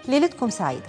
ليلتكم سعيدة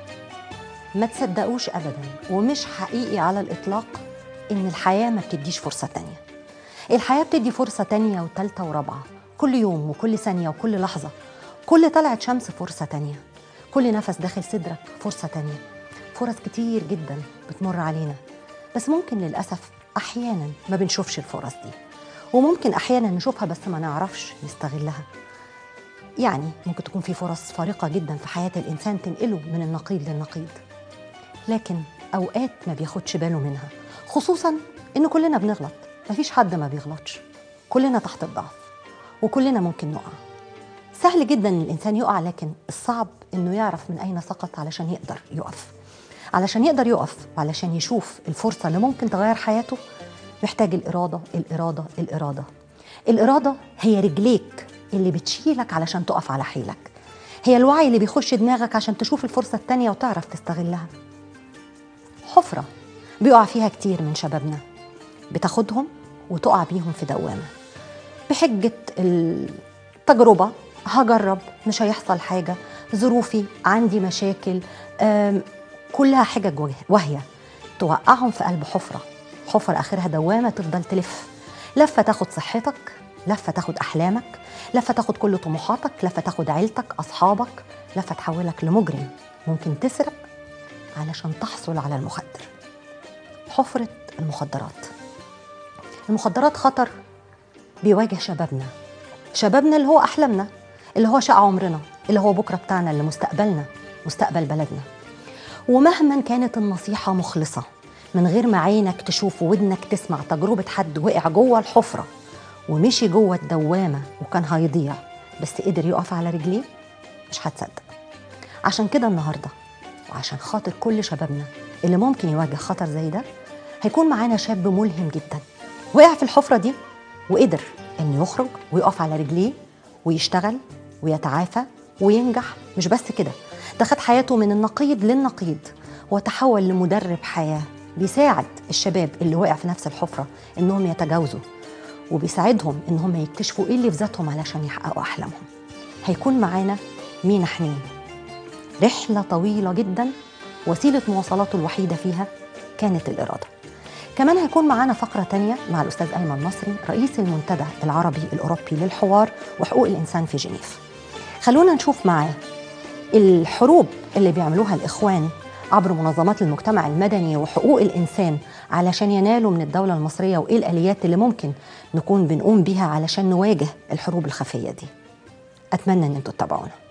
ما تصدقوش أبدا ومش حقيقي على الإطلاق إن الحياة ما بتديش فرصة تانية الحياة بتدي فرصة تانية وتالتة ورابعة كل يوم وكل ثانية وكل لحظة كل طلعت شمس فرصة تانية كل نفس داخل صدرك فرصة تانية فرص كتير جدا بتمر علينا بس ممكن للأسف أحيانا ما بنشوفش الفرص دي وممكن أحيانا نشوفها بس ما نعرفش نستغلها يعني ممكن تكون في فرص فارقة جدا في حياة الإنسان تنقله من النقيض للنقيض لكن أوقات ما بياخدش باله منها خصوصا إن كلنا بنغلط مفيش حد ما بيغلطش كلنا تحت الضعف وكلنا ممكن نقع سهل جدا ان الانسان يقع لكن الصعب انه يعرف من اين سقط علشان يقدر يقف علشان يقدر يقف وعلشان يشوف الفرصه اللي ممكن تغير حياته محتاج الاراده الاراده الاراده الاراده هي رجليك اللي بتشيلك علشان تقف على حيلك هي الوعي اللي بيخش دماغك عشان تشوف الفرصه التانيه وتعرف تستغلها حفره بيقع فيها كتير من شبابنا بتاخدهم وتقع بيهم في دوامه بحجه التجربه هجرب مش هيحصل حاجه ظروفي عندي مشاكل آم، كلها حجج وه- واهيه توقعهم في قلب حفره حفره اخرها دوامه تفضل تلف لفه تاخد صحتك لفه تاخد احلامك لفه تاخد كل طموحاتك لفه تاخد عيلتك اصحابك لفه تحولك لمجرم ممكن تسرق علشان تحصل على المخدر حفره المخدرات المخدرات خطر بيواجه شبابنا شبابنا اللي هو احلامنا اللي هو شقى عمرنا اللي هو بكره بتاعنا اللي مستقبلنا مستقبل بلدنا ومهما كانت النصيحه مخلصه من غير ما عينك تشوف وودنك تسمع تجربه حد وقع جوه الحفره ومشي جوه الدوامه وكان هيضيع بس قدر يقف على رجليه مش هتصدق عشان كده النهارده وعشان خاطر كل شبابنا اللي ممكن يواجه خطر زي ده هيكون معانا شاب ملهم جدا وقع في الحفره دي وقدر انه يخرج ويقف على رجليه ويشتغل ويتعافى وينجح مش بس كده ده خد حياته من النقيض للنقيض وتحول لمدرب حياه بيساعد الشباب اللي وقع في نفس الحفره انهم يتجاوزوا وبيساعدهم ان هم يكتشفوا ايه اللي في ذاتهم علشان يحققوا احلامهم هيكون معانا مينا حنين رحله طويله جدا وسيله مواصلاته الوحيده فيها كانت الاراده كمان هيكون معانا فقرة تانية مع الأستاذ أيمن نصري رئيس المنتدى العربي الأوروبي للحوار وحقوق الإنسان في جنيف خلونا نشوف معاه الحروب اللي بيعملوها الإخوان عبر منظمات المجتمع المدني وحقوق الإنسان علشان ينالوا من الدولة المصرية وإيه الآليات اللي ممكن نكون بنقوم بيها علشان نواجه الحروب الخفية دي أتمنى أن انتوا تتابعونا